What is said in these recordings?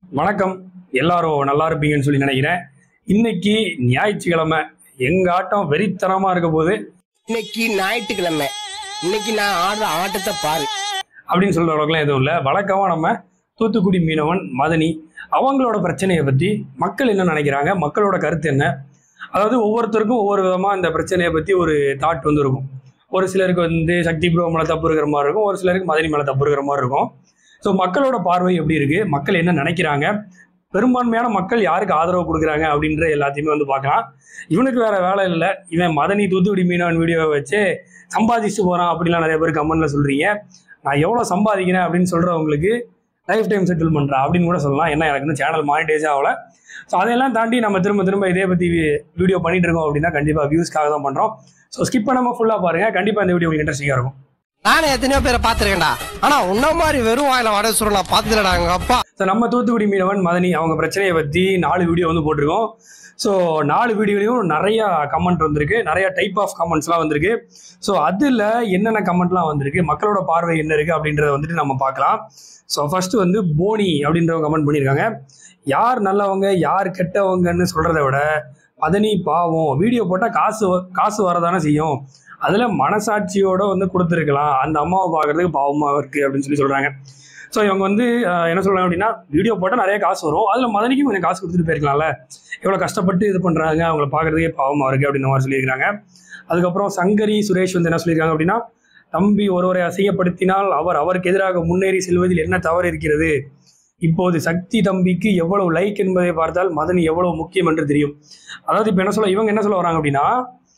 வணக்கம் எல்லாரும் நல்லா இருப்பீங்கன்னு சொல்லி நினைக்கிறேன் இன்னைக்கு ஞாயிற்றுக்கிழமை எங்க ஆட்டம் வெறித்தனமா இருக்க போது இன்னைக்கு ஞாயிற்றுக்கிழமை இன்னைக்கு நான் ஆடுற ஆட்டத்தை பாரு அப்படின்னு சொல்ற அளவுக்குலாம் எதுவும் இல்லை வழக்கமா நம்ம தூத்துக்குடி மீனவன் மதனி அவங்களோட பிரச்சனையை பத்தி மக்கள் என்ன நினைக்கிறாங்க மக்களோட கருத்து என்ன அதாவது ஒவ்வொருத்தருக்கும் ஒவ்வொரு விதமா இந்த பிரச்சனையை பத்தி ஒரு தாட் வந்து இருக்கும் ஒரு சிலருக்கு வந்து சக்தி ப்ரோ மேல தப்பு இருக்கிற மாதிரி இருக்கும் ஒரு சிலருக்கு மதனி மேல தப்பு இருக்கிற மாதிரி இருக்கும் ஸோ மக்களோட பார்வை எப்படி இருக்கு மக்கள் என்ன நினைக்கிறாங்க பெரும்பான்மையான மக்கள் யாருக்கு ஆதரவு கொடுக்குறாங்க அப்படின்ற எல்லாத்தையுமே வந்து பார்க்கலாம் இவனுக்கு வேற வேலை இல்லை இவன் மதனி தூத்துக்குடி மீனவன் வீடியோவை வச்சு சம்பாதிச்சு போறான் அப்படிலாம் நிறைய பேர் கமெண்ட்ல சொல்றீங்க நான் எவ்வளோ சம்பாதிக்கிறேன் அப்படின்னு சொல்றவங்களுக்கு லைஃப் டைம் செட்டில் பண்ணுறேன் அப்படின்னு கூட சொல்லலாம் ஏன்னா எனக்கு இன்னும் சேனல் மானிட்டேஜ் ஆகல ஸோ அதையெல்லாம் தாண்டி நம்ம திரும்ப திரும்ப இதே பற்றி வீடியோ பண்ணிட்டு இருக்கோம் அப்படின்னா கண்டிப்பாக வியூஸ்க்காக தான் பண்ணுறோம் ஸோ ஸ்கிப் பண்ணாமல் ஃபுல்லாக பாருங்க கண்டிப்பாக இந்த வீடியோ உங்களுக்கு இன்ட்ரெஸ்டிங்காக இருக்கும் நானே எத்தனையோ பேரை பார்த்துருக்கேன்டா ஆனா உன்ன மாதிரி வெறும் வாயில வடை சுருள் நான் பார்த்ததுலடா எங்க அப்பா ஸோ நம்ம தூத்துக்குடி மீனவன் மதனி அவங்க பிரச்சனையை பற்றி நாலு வீடியோ வந்து போட்டிருக்கோம் ஸோ நாலு வீடியோலையும் நிறைய கமெண்ட் வந்திருக்கு நிறைய டைப் ஆஃப் கமெண்ட்ஸ்லாம் வந்திருக்கு ஸோ அதில் என்னென்ன கமெண்ட்லாம் வந்திருக்கு மக்களோட பார்வை என்ன இருக்குது அப்படின்றத வந்துட்டு நம்ம பார்க்கலாம் ஸோ ஃபர்ஸ்ட் வந்து போனி அப்படின்றவங்க கமெண்ட் பண்ணியிருக்காங்க யார் நல்லவங்க யார் கெட்டவங்கன்னு சொல்கிறத விட மதனி பாவம் வீடியோ போட்டால் காசு வ- காசு வரதானே செய்யும் அதில் மனசாட்சியோட வந்து கொடுத்துருக்கலாம் அந்த அம்மாவை பார்க்கறதுக்கு பாவமாக இருக்குது அப்படின்னு சொல்லி சொல்கிறாங்க ஸோ இவங்க வந்து அஹ், என்ன சொல்றாங்க அப்படின்னா வீடியோ போட்டால் நிறைய காசு வரும் அதில் மதனிக்கும் கொஞ்சம் காசு கொடுத்துட்டு போயிருக்கலாம்ல எவ்வளோ கஷ்டப்பட்டு இது பண்ணுறாங்க அவங்கள பார்க்குறதுக்கே பாவமாக இருக்குது அப்படின்ற மாதிரி சொல்லியிருக்காங்க அதுக்கப்புறம் சங்கரி சுரேஷ் வந்து என்ன சொல்லியிருக்காங்க அப்படின்னா தம்பி ஒருவரை அசிங்கப்படுத்தினால் அவர் அவருக்கு எதிராக முன்னேறி செல்வதில் என்ன தவறு இருக்கிறது இப்போது சக்தி தம்பிக்கு எவ்வளவு லைக் என்பதை பார்த்தால் மதனி எவ்வளவு முக்கியம் என்று தெரியும் அதாவது இப்போ என்ன சொல்ல இவங்க என்ன சொல்ல வராங்க அப்படின்னா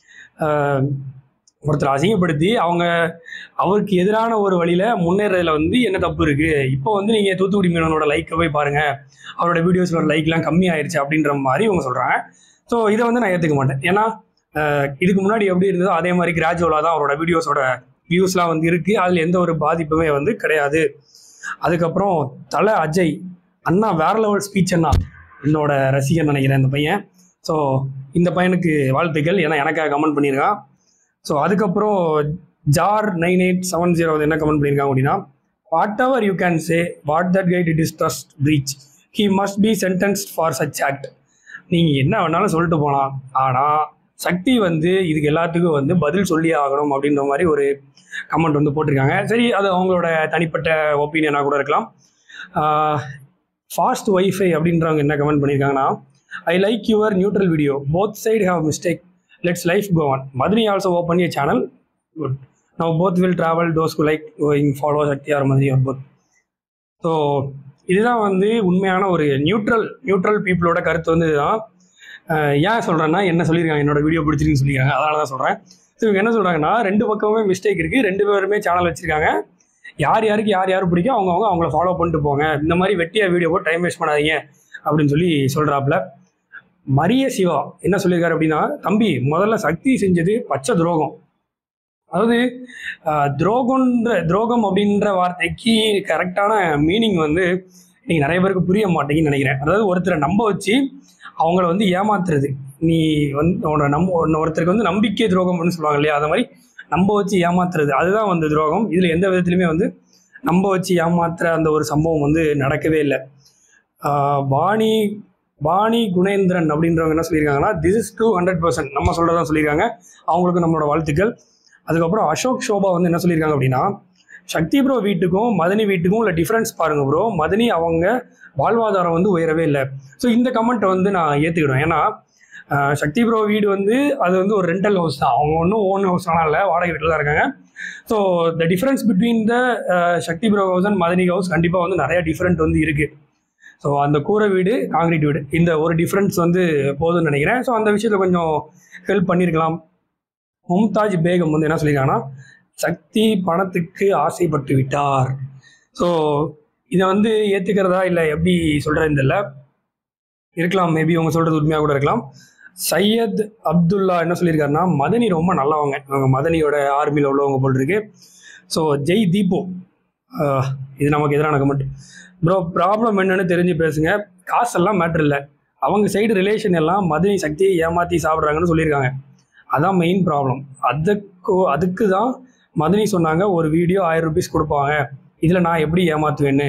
ஆஹ், ஒருத்தர் அசிங்கப்படுத்தி அவங்க அவருக்கு எதிரான ஒரு வழியில முன்னேறதுல வந்து என்ன தப்பு இருக்கு இப்போ வந்து நீங்க தூத்துக்குடி மீனவனோட லைக்கை போய் பாருங்க அவரோட வீடியோஸோட லைக்லாம் கம்மி ஆயிருச்சு அப்படின்ற மாதிரி இவங்க சொல்றாங்க ஸோ இதை வந்து நான் ஏற்றுக்க மாட்டேன் ஏன்னா ஆஹ், இதுக்கு முன்னாடி எப்படி இருந்ததோ அதே மாதிரி கிராஜுவலாக தான் அவரோட வீடியோஸோட வியூஸ்லாம் வந்து இருக்கு அதில் எந்த ஒரு பாதிப்புமே வந்து கிடையாது அதுக்கப்புறம் தலை அஜய் அண்ணா வேற லெவல் ஸ்பீச் அண்ணா என்னோட ரசிகன் நினைக்கிறேன் இந்த பையன் ஸோ இந்த பையனுக்கு வாழ்த்துக்கள் ஏன்னா எனக்காக கமெண்ட் பண்ணியிருக்கான் ஸோ அதுக்கப்புறம் ஜார் நைன் எயிட் செவன் ஜீரோ என்ன கமெண்ட் பண்ணியிருக்காங்க அப்படின்னா whatever you can say what that guide it is trust breach he must be sentenced for such act நீங்கள் என்ன வேணாலும் சொல்லிட்டு போகலாம் ஆனால் சக்தி வந்து இதுக்கு எல்லாத்துக்கும் வந்து பதில் சொல்லி ஆகணும் அப்படின்ற மாதிரி ஒரு கமெண்ட் வந்து போட்டிருக்காங்க சரி அது அவங்களோட தனிப்பட்ட ஒப்பீனியனாக கூட இருக்கலாம் ஃபாஸ்ட் ஒய்ஃபை அப்படின்றவங்க என்ன கமெண்ட் பண்ணியிருக்காங்கன்னா I like your neutral video both side have mistake let's life go on Madurai also open a channel good now both will travel those கு like going follow Sakthi are Madurai are both so இதுதான் வந்து உண்மையான ஒரு neutral neutral பீப்புளோட கருத்து வந்து இதுதான் அஹ் ஏன் சொல்கிறேன்னா என்ன சொல்லியிருக்காங்க என்னோட வீடியோ பிடிச்சிருக்குன்னு சொல்லியிருக்காங்க அதனால தான் சொல்கிறேன் ஸோ இவங்க என்ன சொல்கிறாங்கன்னா ரெண்டு பக்கமுமே மிஸ்டேக் இருக்குது ரெண்டு பேருமே சேனல் வச்சுருக்காங்க யார் யாருக்கு யார் யார் பிடிக்கும் அவங்கவுங்க அவங்கள ஃபாலோ பண்ணிட்டு போங்க இந்த மாதிரி வெட்டியாக வீடியோ போட்டு டைம் வேஸ்ட் பண்ணாதீங்க அப்படின்னு சொல்லி சொல்கிறாப்புல மரிய சிவா என்ன சொல்லியிருக்காரு அப்படின்னா தம்பி முதல்ல சக்தி செஞ்சது பச்சை துரோகம் அதாவது ஆஹ், துரோகம்ன்ற துரோகம் அப்படின்ற வார்த்தைக்கு கரெக்டான மீனிங் வந்து இன்னைக்கு நிறைய பேருக்கு புரிய மாட்டேங்குன்னு நினைக்கிறேன் அதாவது ஒருத்தரை நம்ப வச்சு அவங்கள வந்து ஏமாத்துறது நீ வந்து உன்னோட நம்ப உன்னை ஒருத்தருக்கு வந்து நம்பிக்கை துரோகம்னு சொல்லுவாங்க இல்லையா அது மாதிரி நம்ப வச்சு ஏமாத்துறது அதுதான் வந்து துரோகம் இதில் எந்த விதத்துலையுமே வந்து நம்ப வச்சு ஏமாத்துற அந்த ஒரு சம்பவம் வந்து நடக்கவே இல்லை ஆஹ், வாணி வாணி குணேந்திரன் அப்படின்றவங்க என்ன சொல்லியிருக்காங்கன்னா this is two hundred percent நம்ம சொல்கிறதான் சொல்லியிருக்காங்க அவங்களுக்கு நம்மளோட வாழ்த்துக்கள் அதுக்கப்புறம் அசோக் சோபா வந்து என்ன சொல்லியிருக்காங்க அப்படின்னா சக்தி ப்ரோ வீட்டுக்கும் மதனி வீட்டுக்கும் உள்ள டிஃப்ரென்ஸ் பாருங்க ப்ரோ மதனி அவங்க வாழ்வாதாரம் வந்து உயரவே இல்லை ஸோ இந்த கமெண்ட்டை வந்து நான் ஏற்றுக்கிடுவேன் ஏன்னா ஆஹ், சக்தி ப்ரோ வீடு வந்து அது வந்து ஒரு ரெண்டல் ஹவுஸ் தான் அவங்க ஒன்றும் ஓன் ஹவுஸ் ஆனால் இல்லை வாடகை வீட்டில் தான் இருக்காங்க so the difference between the Sakthi bro house and Madhani house கண்டிப்பாக வந்து நிறைய டிஃப்ரெண்ட் வந்து இருக்குது ஸோ அந்த கூரை வீடு காங்கிரீட் வீடு இந்த ஒரு டிஃப்ரென்ஸ் வந்து போதும்னு நினைக்கிறேன் ஸோ அந்த விஷயத்தில் கொஞ்சம் ஹெல்ப் பண்ணியிருக்கலாம் மும்தாஜ் பேகம் வந்து என்ன சொல்லியிருக்காங்கன்னா சக்தி பணத்துக்கு ஆசைப்பட்டு விட்டார் ஸோ இதை வந்து ஏற்றுக்கிறதா இல்லை எப்படி சொல்கிறேன்னு தெரியல இருக்கலாம் மேபி அவங்க சொல்கிறது உண்மையாக கூட இருக்கலாம் சையத் அப்துல்லா என்ன சொல்லியிருக்காருன்னா மதனி ரொம்ப நல்லவங்க இவங்க மதனியோட ஆர்மியில் உள்ளவங்க போல் இருக்கு ஸோ ஜெய் தீபு ஆஹ், இது நமக்கு எதிரான கமெண்ட் ப்ரோ ப்ராப்ளம் என்னன்னு தெரிஞ்சு பேசுங்க காசெல்லாம் மேட்ரு இல்லை அவங்க சைடு ரிலேஷன் எல்லாம் மதனி சக்தியை ஏமாற்றி சாப்பிட்றாங்கன்னு சொல்லியிருக்காங்க அதான் மெயின் ப்ராப்ளம் அதுக்கு அதுக்கு தான் மதனி சொன்னாங்க ஒரு வீடியோ ஆயிரம் ருபீஸ் கொடுப்பாங்க இதில் நான் எப்படி ஏமாத்துவேன்னு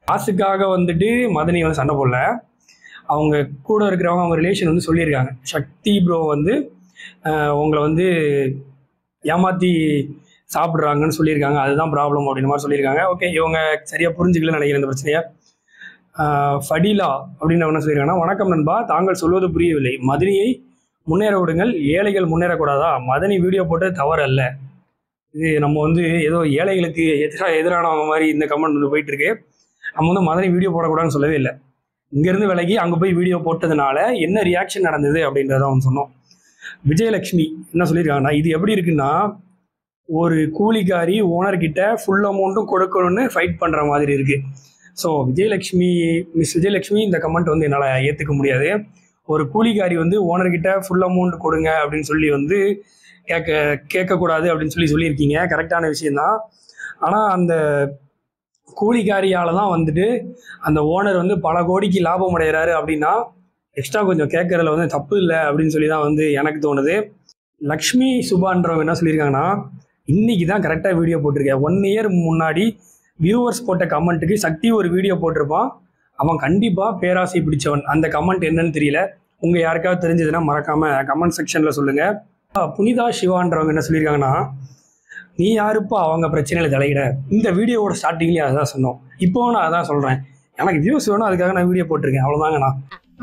காசுக்காக வந்துட்டு மதனி வந்து சண்டை போடல அவங்க கூட இருக்கிறவங்க அவங்க ரிலேஷன் வந்து சொல்லியிருக்காங்க சக்தி ப்ரோ வந்து ஆஹ், உங்களை வந்து ஏமாற்றி சாப்பிட்றாங்கன்னு சொல்லியிருக்காங்க அதுதான் ப்ராப்ளம் அப்படின்ற மாதிரி சொல்லியிருக்காங்க ஓகே இவங்க சரியாக புரிஞ்சுக்கலன்னு நினைக்கிறேன் இந்த பிரச்சனையை ஆஹ், ஃபடிலா அப்படின்னு என்ன சொல்லியிருக்காங்கன்னா வணக்கம் நண்பா தாங்கள் சொல்வது புரியவில்லை மதனியை முன்னேற விடுங்கள் ஏழைகள் முன்னேறக்கூடாதா மதனி வீடியோ போட்டது தவறு அல்ல இது நம்ம வந்து ஏதோ ஏழைகளுக்கு எதிராக எதிரானவங்க மாதிரி இந்த கமெண்ட் வந்து போயிட்டு இருக்கு நம்ம வந்து மதனி வீடியோ போடக்கூடாதுன்னு சொல்லவே இல்லை இங்கேருந்து விலகி அங்கே போய் வீடியோ போட்டதுனால என்ன ரியாக்ஷன் நடந்தது அப்படின்றத அவன் சொன்னோம் விஜயலட்சுமி என்ன சொல்லியிருக்காங்கன்னா இது எப்படி இருக்குன்னா ஒரு கூலிக்காரி ஓனர்கிட்ட ஃபுல் அமௌண்ட்டும் கொடுக்கணும்னு ஃபைட் பண்ணுற மாதிரி இருக்கு ஸோ விஜயலட்சுமி மிஸ் விஜயலட்சுமி இந்த கமெண்ட் வந்து என்னால் ஏற்றுக்க முடியாது ஒரு கூலிக்காரி வந்து ஓனர்கிட்ட ஃபுல் அமௌண்ட் கொடுங்க அப்படின்னு சொல்லி வந்து கேட்க கேட்கக்கூடாது அப்படின்னு சொல்லி சொல்லியிருக்கீங்க கரெக்டான விஷயந்தான் ஆனால் அந்த கூலிக்காரியால் தான் வந்துட்டு அந்த ஓனர் வந்து பல கோடிக்கு லாபம் அடைகிறாரு அப்படின்னா எக்ஸ்ட்ரா கொஞ்சம் கேட்கறதுல வந்து தப்பு இல்லை அப்படின்னு சொல்லி தான் வந்து எனக்கு தோணுது லக்ஷ்மி சுபான்றவங்க என்ன சொல்லியிருக்காங்கன்னா இன்னைக்கு தான் கரெக்டாக வீடியோ போட்டிருக்கேன் ஒன் இயர் முன்னாடி வியூவர்ஸ் போட்ட கமெண்ட்டுக்கு சக்தி ஒரு வீடியோ போட்டிருப்பான் அவன் கண்டிப்பாக பேராசை பிடிச்சவன் அந்த கமெண்ட் என்னன்னு தெரியல உங்கள் யாருக்காவது தெரிஞ்சதுன்னா மறக்காமல் கமெண்ட் செக்ஷனில் சொல்லுங்கள் புனிதா சிவான்றவங்க என்ன சொல்லியிருக்காங்கன்னா நீ யாருப்பா அவங்க பிரச்சனையில தலையிட இந்த வீடியோவோட ஸ்டார்டிங்லேயே அதான் சொன்னோம் இப்போ நான் அதான் சொல்கிறேன் எனக்கு வியூஸ் வேணும் அதுக்காக நான் வீடியோ போட்டிருக்கேன் அவ்வளோதாங்க நான்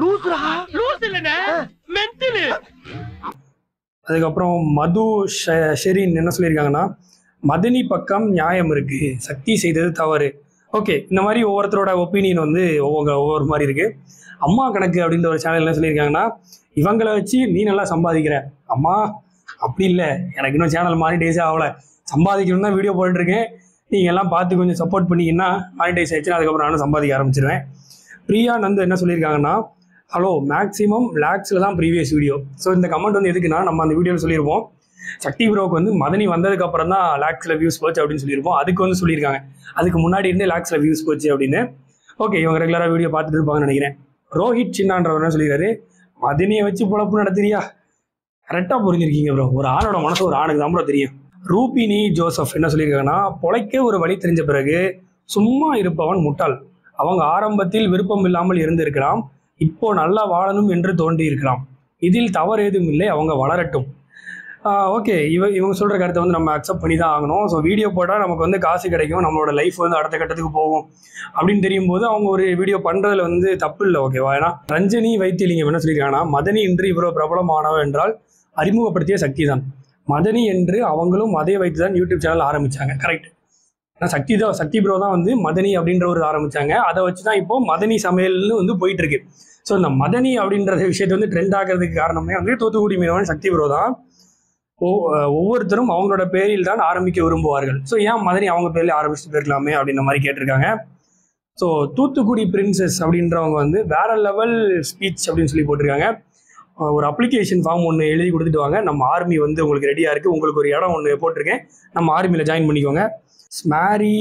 அதுக்கப்புறம் மது ஷ- ஷெரீன் என்ன சொல்லியிருக்காங்கன்னா மதனி பக்கம் நியாயம் இருக்கு சக்தி செய்தது தவறு ஓகே இந்த மாதிரி ஒவ்வொருத்தரோட ஒப்பீனியன் வந்து ஒவ்வொரு ஒவ்வொரு மாதிரி இருக்கு அம்மா கணக்கு அப்படின்ற ஒரு சேனல் என்ன சொல்லியிருக்காங்கன்னா இவங்களை வச்சு நீ நல்லா சம்பாதிக்கிற அம்மா அப்படி இல்லை எனக்கு இன்னும் சேனல் மானிடைஸே ஆகல சம்பாதிக்கணும்னு தான் வீடியோ போட்டுருக்கேன் நீங்கள் எல்லாம் பார்த்து கொஞ்சம் சப்போர்ட் பண்ணீங்கன்னா மானிடைஸ் ஆயிடுச்சுன்னா அதுக்கப்புறம் நானும் சம்பாதிக்க ஆரம்பிச்சிருவேன் பிரியா நந்து என்ன சொல்லியிருக்காங்கன்னா ஹலோ மேக்ஸிமம் லேக்ஸில் தான் ப்ரீவியஸ் வீடியோ ஸோ இந்த கமெண்ட் வந்து எதுக்குன்னா நம்ம அந்த வீடியோவில் சொல்லியிருப்போம் சக்தி ப்ரோக்கு வந்து மதனி வந்ததுக்கு அப்புறம் தான் லேக்ஸில் வியூஸ் போச்சு அப்படின்னு சொல்லியிருப்போம் அதுக்கு வந்து சொல்லியிருக்காங்க அதுக்கு முன்னாடி இருந்தே லேக்ஸில் வியூஸ் போச்சு அப்படின்னு ஓகே இவங்க ரெகுலராக வீடியோ பார்த்துட்டு இருப்பாங்கன்னு நினைக்கிறேன் ரோஹித் சின்னான்றவர் என்ன சொல்லிடுறாரு மதனியை வச்சு பொழப்பு நடத்துறியா கரெக்டாக புரிஞ்சிருக்கீங்க ப்ரோ ஒரு ஆணோட மனசு ஒரு ஆணுக்கு தான் ப்ரோ தெரியும் ரூபினி ஜோசப் என்ன சொல்லியிருக்காங்கன்னா பொழைக்க ஒரு வழி தெரிஞ்ச பிறகு சும்மா இருப்பவன் முட்டாள் அவங்க ஆரம்பத்தில் விருப்பம் இல்லாமல் இருந்திருக்கலாம் இப்போ நல்லா வாழணும் என்று தோன்றி இருக்கலாம் இதில் தவறு ஏதும் இல்லை அவங்க வளரட்டும் ஓகே இவ இவங்க சொல்கிற கருத்தை வந்து நம்ம அக்செப்ட் பண்ணி தான் ஆகணும் ஸோ வீடியோ போட்டால் நமக்கு வந்து காசு கிடைக்கும் நம்மளோட லைஃப் வந்து அடுத்த கட்டத்துக்கு போகும் அப்படின்னு தெரியும் போது அவங்க ஒரு வீடியோ பண்ணுறதுல வந்து தப்பு இல்லை ஓகேவா ஏன்னா ரஞ்சனி வைத்தியலிங்கம் என்ன சொல்லியிருக்காங்கன்னா மதனி என்று இவ்வளோ பிரபலமானவ என்றால் அறிமுகப்படுத்திய சக்தி தான் மதனி என்று அவங்களும் அதை வைத்து தான் யூடியூப் சேனல் ஆரம்பிச்சாங்க கரெக்ட் ஆனால் சக்தி தான் சக்தி ப்ரோ தான் வந்து மதனி அப்படின்ற ஒரு ஆரம்பிச்சாங்க அதை வச்சு தான் இப்போ மதனி சமையல்னு வந்து போயிட்டு இருக்கு ஸோ இந்த மதனி அப்படின்ற விஷயத்தை வந்து ட்ரெண்ட் ஆகிறதுக்கு காரணமே வந்து தூத்துக்குடி மீனவன் சக்தி ப்ரோ தான் ஒ- அஹ் ஒவ்வொருத்தரும் அவங்களோட பேரில் தான் ஆரம்பிக்க விரும்புவார்கள் ஸோ ஏன் மதனி அவங்க பேர்ல ஆரம்பிச்சுட்டு போயிருக்கலாமே அப்படின்ற மாதிரி கேட்டிருக்காங்க ஸோ தூத்துக்குடி பிரின்சஸ் அப்படின்றவங்க வந்து வேற லெவல் ஸ்பீச் அப்படின்னு சொல்லி போட்டிருக்காங்க அஹ் ஒரு அப்ளிகேஷன் ஃபார்ம் ஒன்று எழுதி கொடுத்துட்டு வாங்க நம்ம ஆர்மி வந்து உங்களுக்கு ரெடியாக இருக்குது உங்களுக்கு ஒரு இடம் ஒன்று போட்டிருக்கேன் நம்ம ஆர்மியில் ஜாயின் பண்ணிக்கோங்க ஸ்மாரி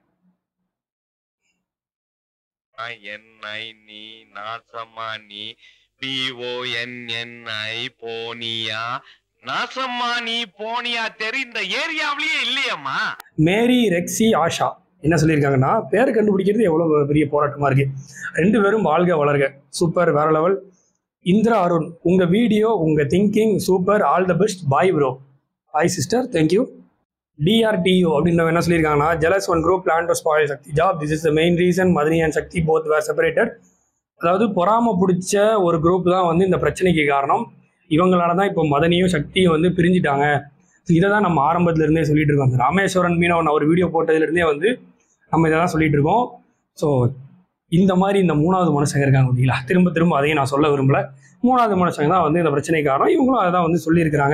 என்ஐ நீ நாசமா நீ பிஓஎன்என்ஐ போனியா நாசமா நீ போனியா தெரி இந்த ஏரியாவிலேயே இல்லையம்மா மேரி ரெக்ஸி ஆஷா என்ன சொல்லியிருக்காங்கன்னா பேர் கண்டுபிடிக்கிறது எவ்வளோ பெரிய போராட்டமாக இருக்கு ரெண்டு பேரும் வாழ்க வளர்க சூப்பர் வேற லெவல் இந்திரா அருண் உங்கள் வீடியோ உங்கள் thinking super all the best bye bro bye sister thank you DRDO அப்படின்றவங்க என்ன சொல்லியிருக்காங்கன்னா jealous one group plan to spoil Sakthi job this is the main reason Madhani and Sakthi both were separated அதாவது பொறாம பிடிச்ச ஒரு குரூப் தான் வந்து இந்த பிரச்சனைக்கு காரணம் இவங்களால தான் இப்போ மதனியும் சக்தியும் வந்து பிரிஞ்சிட்டாங்க இதை தான் நம்ம ஆரம்பத்துல இருந்தே சொல்லிட்டு இருக்கோம் இந்த ராமேஸ்வரன் மீனவன் ஒரு வீடியோ போட்டதுலேருந்தே வந்து நம்ம இதை தான் சொல்லிட்டு இருக்கோம் ஸோ இந்த மாதிரி இந்த மூணாவது மனுஷங்க இருக்காங்க பார்த்தீங்களா திரும்ப திரும்ப அதையும் நான் சொல்ல விரும்பல மூணாவது மனுஷங்க தான் வந்து இந்த பிரச்சனைக்கு காரணம் இவங்களும் அதை தான் வந்து சொல்லியிருக்கிறாங்க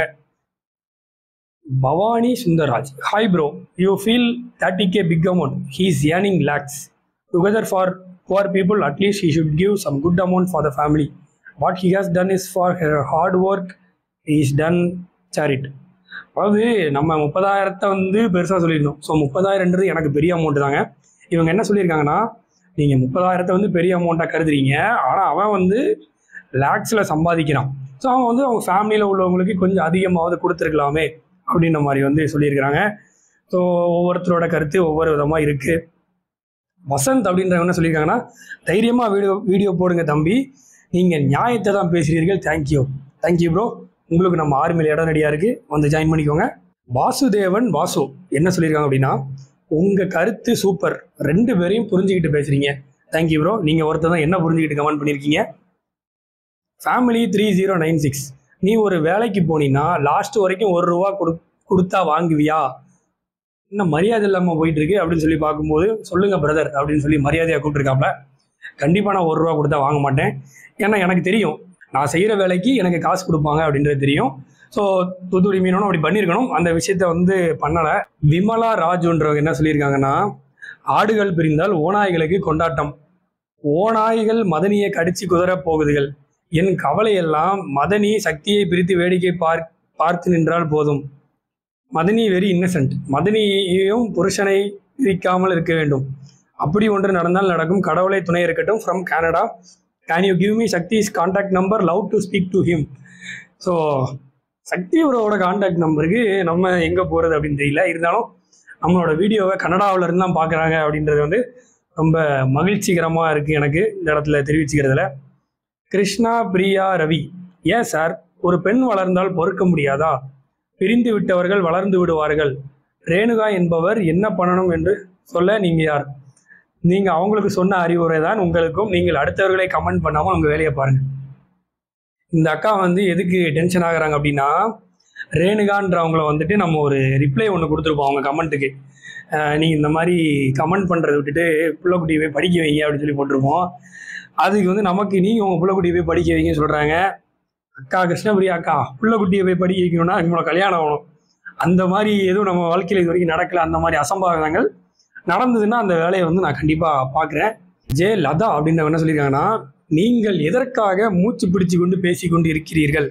Bhavani Sundarraj hi bro you feel thirty K big amount he is earning lakhs together for poor people at least he should give some good amount for the family what he has done is for hard work is done charity அதாவது நம்ம முப்பதாயிரத்தை வந்து பெருசாக சொல்லியிருந்தோம் so முப்பதாயிரன்றது எனக்கு பெரிய amount தாங்க இவங்க என்ன சொல்லியிருக்காங்கன்னா நீங்கள் முப்பதாயிரத்தை வந்து பெரிய அமௌண்ட்டாக கருதுறீங்க ஆனால் அவன் வந்து லேக்ஸில் சம்பாதிக்கிறான் ஸோ அவன் வந்து அவங்க ஃபேமிலியில் உள்ளவங்களுக்கு கொஞ்சம் அதிகமாவது கொடுத்துருக்கலாமே அப்படின்ற மாதிரி வந்து சொல்லியிருக்கிறாங்க ஸோ ஒவ்வொருத்தரோட கருத்து ஒவ்வொரு விதமாக இருக்குது வசந்த் அப்படின்றவங்க என்ன சொல்லியிருக்காங்கன்னா தைரியமாக வீடியோ வீடியோ போடுங்க தம்பி நீங்கள் நியாயத்தை தான் பேசுகிறீர்கள் தேங்க்யூ தேங்க்யூ ப்ரோ உங்களுக்கு நம்ம ஆர்மியில் இடம் ரெடியாக இருக்குது வந்து ஜாயின் பண்ணிக்கோங்க வாசுதேவன் வாசு என்ன சொல்லியிருக்காங்க அப்படின்னா உங்கள் கருத்து சூப்பர் ரெண்டு பேரையும் புரிஞ்சுக்கிட்டு பேசுகிறீங்க தேங்க்யூ ப்ரோ நீங்கள் ஒருத்தர் தான் என்ன புரிஞ்சுக்கிட்டு கமெண்ட் பண்ணியிருக்கீங்க family three zero nine six நீ ஒரு வேலைக்கு போனீங்கன்னா லாஸ்ட் வரைக்கும் ஒரு ரூபா கொடு கொடுத்தா வாங்குவியா இன்னும் மரியாதை இல்லாமல் போயிட்டு இருக்கு அப்படின்னு சொல்லி பார்க்கும்போது சொல்லுங்க பிரதர் அப்படின்னு சொல்லி மரியாதையாக கூப்பிட்டுருக்காப்ல கண்டிப்பாக நான் ஒரு ரூபா கொடுத்தா வாங்க மாட்டேன் ஏன்னா எனக்கு தெரியும் நான் செய்கிற வேலைக்கு எனக்கு காசு கொடுப்பாங்க அப்படின்றது தெரியும் ஸோ தூத்துக்குடி மீனவனும் அப்படி பண்ணியிருக்கணும் அந்த விஷயத்த வந்து பண்ணலை விமலா ராஜுன்றவங்க என்ன சொல்லியிருக்காங்கன்னா ஆடுகள் பிரிந்தால் ஓநாய்களுக்கு கொண்டாட்டம் ஓநாய்கள் மதனியை கடிச்சு குதறப் போகுதுகள் என் கவலையெல்லாம் மதனி சக்தியை பிரித்து வேடிக்கை பார் பார்த்து நின்றால் போதும் மதனி வெரி இன்னசென்ட் மதனியையும் புருஷனை பிரிக்காமல் இருக்க வேண்டும் அப்படி ஒன்று நடந்தால் நடக்கும் கடவுளை துணை இருக்கட்டும் from Canada can you give me Sakthi's contact number love to speak to him so Sakthi அவரோட கான்டாக்ட் நம்பருக்கு நம்ம எங்கே போகிறது அப்படின்னு தெரியல இருந்தாலும் நம்மளோட வீடியோவை கன்னடாவில் இருந்து தான் பார்க்குறாங்க அப்படின்றது வந்து ரொம்ப மகிழ்ச்சிகரமாக இருக்குது எனக்கு இந்த இடத்துல தெரிவிச்சுக்கிறதுல கிருஷ்ணா பிரியா ரவி ஏன் சார் ஒரு பெண் வளர்ந்தால் பொறுக்க முடியாதா பிரிந்து விட்டவர்கள் வளர்ந்து விடுவார்கள் ரேணுகா என்பவர் என்ன பண்ணணும் என்று சொல்ல நீங்க யார் நீங்க அவங்களுக்கு சொன்ன அறிவுரை தான் உங்களுக்கும் நீங்கள் அடுத்தவர்களை கமெண்ட் பண்ணாமல் உங்க வேலையை பாருங்க இந்த அக்கா வந்து எதுக்கு டென்ஷன் ஆகுறாங்க அப்படின்னா ரேணுகான்றவங்கள வந்துட்டு நம்ம ஒரு ரிப்ளை ஒன்று கொடுத்துருப்போம் அவங்க கமெண்ட்டுக்கு நீங்கள் இந்த மாதிரி கமெண்ட் பண்ணுறதை விட்டுட்டு பிள்ளைக்குட்டியை போய் படிக்க வைங்க அப்படின்னு சொல்லி போட்டிருப்போம் அதுக்கு வந்து நமக்கு நீங்கள் உங்கள் பிள்ளைக்குட்டியை போய் படிக்க வைங்கன்னு சொல்கிறாங்க அக்கா கிருஷ்ணபிரியா அக்கா பிள்ளைக்குட்டியை போய் படிக்க வைக்கணும்னா அதுக்கு மேலே கல்யாணம் ஆகணும் அந்த மாதிரி எதுவும் நம்ம வாழ்க்கையில் இது வரைக்கும் நடக்கல அந்த மாதிரி அசம்பாவிதங்கள் நடந்ததுன்னா அந்த வேலையை வந்து நான் கண்டிப்பாக பார்க்குறேன் ஜே லதா அப்படின்றவங்க என்ன சொல்லியிருக்காங்கன்னா நீங்கள் எதற்காக மூச்சு பிடிச்சு கொண்டு பேசி கொண்டு இருக்கிறீர்கள்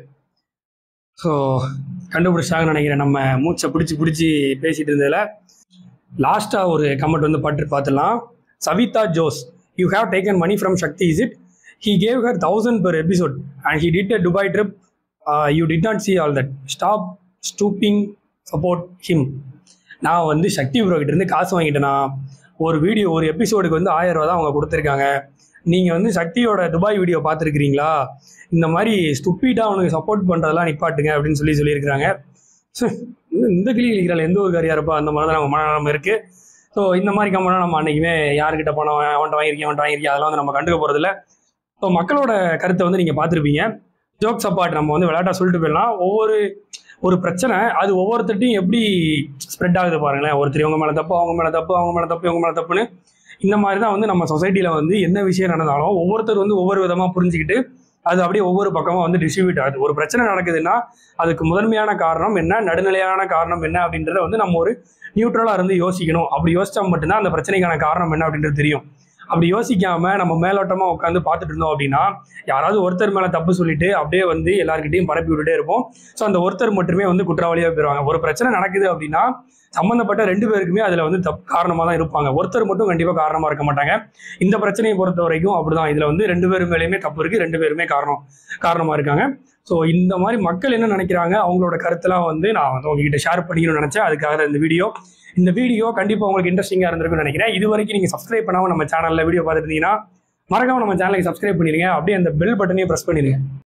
ஸோ கண்டுபிடிச்சாங்கன்னு நினைக்கிறேன் நம்ம மூச்சை பிடிச்சி பிடிச்சி பேசிட்டு இருந்ததில் லாஸ்ட்டாக ஒரு கமெண்ட் வந்து பட்டு பார்த்துடலாம் Savitha Jose you have taken money from Sakthi is it he gave her thousand per episode and he did a Dubai trip you did not see all that stop stooping support him நான் வந்து சக்தி ப்ரோ கிட்ட இருந்து காசு வாங்கிட்டேனா ஒரு video ஒரு எபிசோடுக்கு வந்து ஆயிரம் ரூபா தான் அவங்க கொடுத்துருக்காங்க நீங்கள் வந்து சக்தியோட துபாய் வீடியோ பார்த்துருக்கிறீங்களா இந்த மாதிரி ஸ்டுப்பிட்டாக அவனுக்கு சப்போர்ட் பண்ணுறதெல்லாம் நிப்பாட்டுங்க அப்படின்னு சொல்லி சொல்லியிருக்கிறாங்க ச்சே, இந்த- இந்த கிளி கிளிக்கிறாள் எந்த ஒரு காரியா இருப்பா அந்த மாதிரி தான் நம்ம மனநலம் இருக்குது ஸோ இந்த மாதிரி கம்பெனிலாம் நம்ம அன்றைக்குமே யாருக்கிட்ட பணம் அவன்கிட்ட வாங்கியிருக்கேன் அவன்கிட்ட வாங்கியிருக்கேன் அதெல்லாம் வந்து நம்ம கண்டுக்க போகிறதில்ல ஸோ மக்களோட கருத்தை வந்து நீங்கள் பார்த்துருப்பீங்க ஜோக்ஸ் அப்பாட் நம்ம வந்து விளையாட்டா சொல்லிட்டு போயிடலாம் ஒவ்வொரு ஒரு பிரச்சனை அது ஒவ்வொருத்தட்டையும் எப்படி ஸ்ப்ரெட் ஆகுது பாருங்களேன் ஒருத்தர் இவங்க மேலே தப்பு அவங்க மேலே தப்பு அவங்க மேலே தப்பு இவங்க மேலே தப்புன்னு இந்த மாதிரி தான் வந்து நம்ம சொசைட்டியில் வந்து என்ன விஷயம் நடந்தாலும் ஒவ்வொருத்தர் வந்து ஒவ்வொரு விதமாக புரிஞ்சுக்கிட்டு அது அப்படியே ஒவ்வொரு பக்கமாக வந்து டிஸ்ட்ரிபியூட் ஆகுது ஒரு பிரச்சனை நடக்குதுன்னா அதுக்கு முதன்மையான காரணம் என்ன நடுநிலையான காரணம் என்ன அப்படின்றத வந்து நம்ம ஒரு நியூட்ரலாக இருந்து யோசிக்கணும் அப்படி யோசிச்சா மட்டும்தான் அந்த பிரச்சனைக்கான காரணம் என்ன அப்படின்றது தெரியும் அப்படி யோசிக்காம நம்ம மேலோட்டமா உட்காந்து பார்த்துட்டு இருந்தோம் அப்படின்னா யாராவது ஒருத்தர் மேல தப்பு சொல்லிட்டு அப்படியே வந்து எல்லார்கிட்டையும் பரப்பி விட்டுட்டே இருப்போம் ஸோ அந்த ஒருத்தர் மட்டுமே வந்து குற்றவாளியாக போயிடுவாங்க ஒரு பிரச்சனை நடக்குது அப்படின்னா சம்மந்தப்பட்ட ரெண்டு பேருக்குமே அதில் வந்து தப்பு காரணமாக தான் இருப்பாங்க ஒருத்தர் மட்டும் கண்டிப்பாக காரணமாக இருக்க மாட்டாங்க இந்த பிரச்சனையை பொறுத்த வரைக்கும் அப்படிதான் இதில் வந்து ரெண்டு பேரும் மேலேயுமே தப்பு இருக்குது ரெண்டு பேருமே காரணம் காரணமாக இருக்காங்க ஸோ இந்த மாதிரி மக்கள் என்ன நினைக்கிறாங்க அவங்களோட கருத்தெல்லாம் வந்து நான் வந்து உங்ககிட்ட ஷேர் பண்ணிக்கணும்னு நினச்சேன் அதுக்காக தான் இந்த வீடியோ இந்த வீடியோ கண்டிப்பாக உங்களுக்கு இன்ட்ரெஸ்டிங்காக இருந்திருக்கும்னு நினைக்கிறேன் இது வரைக்கும் நீங்கள் சப்ஸ்கிரைப் பண்ணாமல் நம்ம சேனலில் வீடியோ பார்த்துட்டு இருந்தீங்கன்னா மறக்காம நம்ம சேனலுக்கு சப்ஸ்கிரைப் பண்ணிடுங்க அப்படியே அந்த பெல் பட்டனையும் ப்ரெஸ் பண்ணிடுங்க